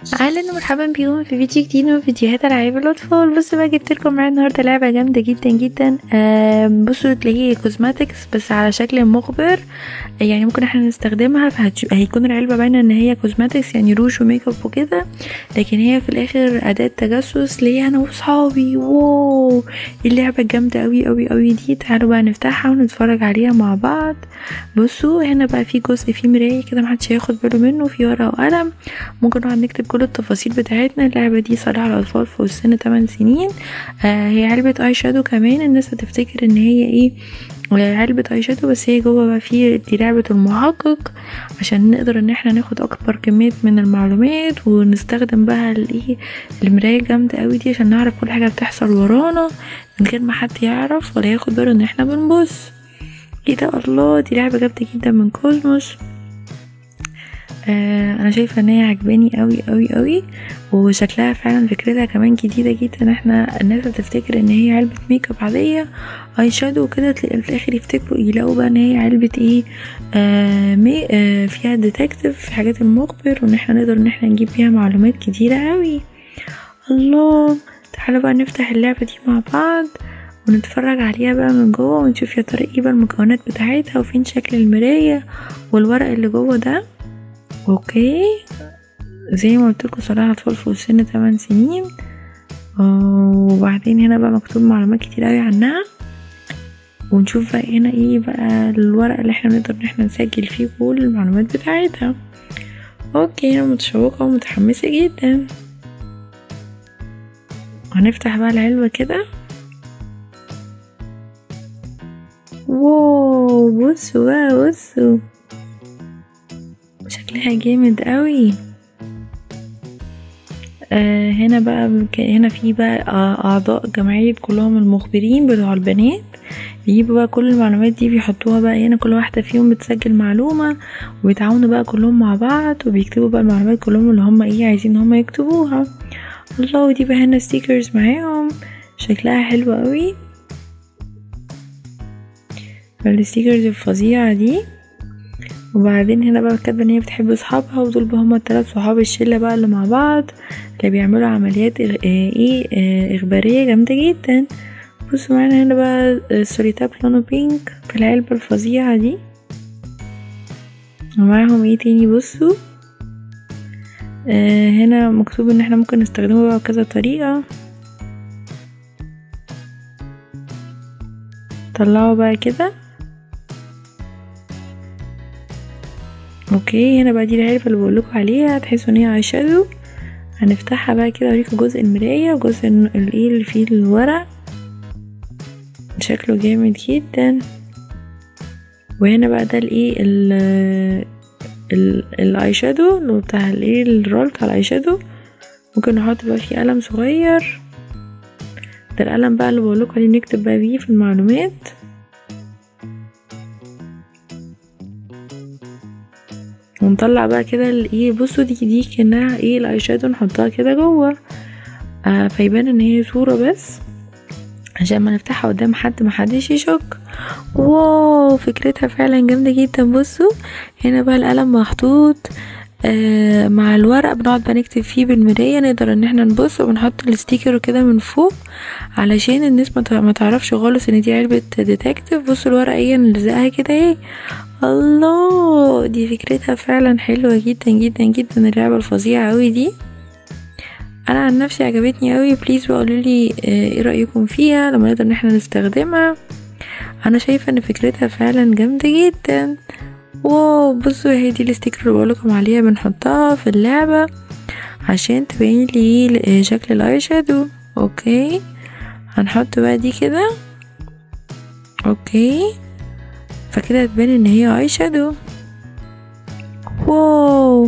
اهلا ومرحبا بيكم في فيديو جديد من فيديوهات العاب الاطفال بصوا بقى جبت لكم معايا النهارده لعبه جامده جدا جدا آم، بصوا تلاقيه كوزماتكس بس على شكل مخبر يعني ممكن احنا نستخدمها فهيكون العلبه باينه ان هي كوزماتكس يعني روج وميك اب وكده لكن هي في الاخر اداه تجسس ليا انا وصحابي واو اللعبه الجامده قوي قوي قوي دي تعالوا بقى نفتحها ونتفرج عليها مع بعض بصوا هنا بقى في جزء فيه مرايه كده محدش هياخد باله منه في ورقه وقلم ممكن نقعد نكتب كل التفاصيل بتاعتنا اللعبة دي صالحة للأطفال فوق السن 8 سنين آه هي علبة اي شادو كمان الناس هتفتكر ان هي ايه آه، علبة اي شادو بس هي جوه بقى في دي لعبة المحقق عشان نقدر ان احنا ناخد اكبر كمية من المعلومات ونستخدم بقى الايه المراية الجامدة قوي دي عشان نعرف كل حاجة بتحصل ورانا من غير ما حد يعرف ولا ياخد باله ان احنا بنبص ايه ده الله دي لعبة جامدة جدا من كوزموس آه انا شايفه ان هي عجباني قوي قوي قوي وشكلها فعلا فكرتها كمان جديده جدا احنا الناس هتفتكر ان هي علبه ميك اب عاديه اي شادو وكده تلاقي في الاخر يفتكروا يلاقوا بقى ان هي علبه ايه آه مي آه فيها ديتكتيف في حاجات المخبر وان احنا نقدر ان احنا نجيب بيها معلومات كتيره قوي الله تعالوا بقى نفتح اللعبه دي مع بعض ونتفرج عليها بقى من جوه ونشوف يا ترى ايه بقى المكونات بتاعتها وفين شكل المرايه والورق اللي جوه ده اوكي زي ما قلت لكم صلاح اطفال فوق السن 8 سنين آه، وبعدين هنا بقى مكتوب معلومات كتير قوي عنها ونشوف بقى هنا ايه بقى الورق اللي احنا نقدر ان احنا نسجل فيه كل المعلومات بتاعتها اوكي انا متشوقة ومتحمسة جدا هنفتح بقى العلبة كده واو بصوا بقى بصوا شكلها جامد قوي آه هنا بقى بك- هنا في بقى آه، اعضاء جمعية كلهم المخبرين بتوع البنات بيجيبوا بقى كل المعلومات دي بيحطوها بقى هنا كل واحدة فيهم بتسجل معلومة وبيتعاونوا بقى كلهم مع بعض وبيكتبوا بقى المعلومات كلهم اللي هم ايه عايزين ان هم يكتبوها الله ودي بقى هنا ستيكرز معاهم شكلها حلو قوي الستيكرز الفظيعة دي وبعدين هنا بقى كاتبه ان هي بتحب اصحابها ودول بقى هما التلات صحاب الشله بقى اللي مع بعض اللي بيعملوا عمليات إغ... آه ايه آه اخباريه جامده جدا بصوا معانا هنا بقى السوريتاب لونه بينك في العلبه الفظيعه دي ومعاهم ايه تاني بصوا آه هنا مكتوب ان احنا ممكن نستخدمه بقى بكذا طريقه طلعوا بقى كده اوكي هنا بقى دي العلبة اللي بقولكوا عليها تحسوا ان هي اي شادو هنفتحها بقى كده اوريكم جزء المراية وجزء ال- الايه اللي فيه الورق شكله جامد جدا وهنا بقى ده الايه ال ال- الاي شادو اللي هو بتاع الايه الرول بتاع الاي شادو ممكن نحط بقى فيه قلم صغير ده القلم بقى اللي بقولكوا عليه نكتب بقى بيه في المعلومات ونطلع بقى كده الايه بصوا دي دي كانها ايه الاي شادو نحطها كده جوه آه فيبان ان هي صورة بس عشان ما نفتحها قدام حد محدش يشك واو فكرتها فعلا جامدة جدا بصوا هنا بقى القلم محطوط آه مع الورق بنقعد بقى نكتب فيه بالمراية نقدر ان احنا نبص وبنحط الستيكر كده من فوق علشان الناس ما تع- ما تعرفش خالص ان دي علبة ديتكتيف بصوا الورقة ايه نلزقها كده ايه الله دي فكرتها فعلا حلوة جدا جدا جدا اللعبة الفظيعة اوي دي انا عن نفسي عجبتني اوي بليز بقولوا لي ايه رأيكم فيها لما نقدر ان احنا نستخدمها انا شايفة ان فكرتها فعلا جامدة جدا واو بصوا هي دي الستيكر اللي بقولكم عليها بنحطها في اللعبة عشان تبين لي شكل الاي شادو اوكي هنحط بقى دي كده اوكي فكده هتبان ان هي اي شادو واو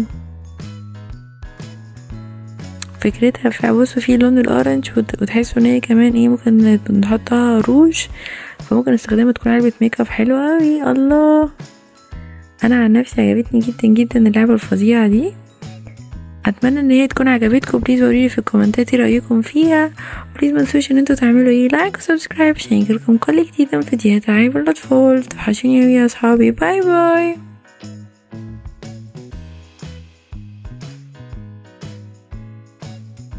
فكرتها في بصوا في لون الاورنج وت- وتحسوا ان هي كمان ايه ممكن نحطها روج فممكن نستخدمها تكون علبة ميك اب حلوة اوي الله انا عن نفسي عجبتني جدا جدا اللعبة الفظيعة دي اتمنى ان هي تكون عجبتكم بليز قولولي في الكومنتات ايه رايكم فيها بليز منسوش ان انتوا تعملوا ايه لايك وسبسكرايب عشان يجيلكم كل جديد من فيديوهات عيب الاطفال توحشوني اوي يا اصحابي باي باي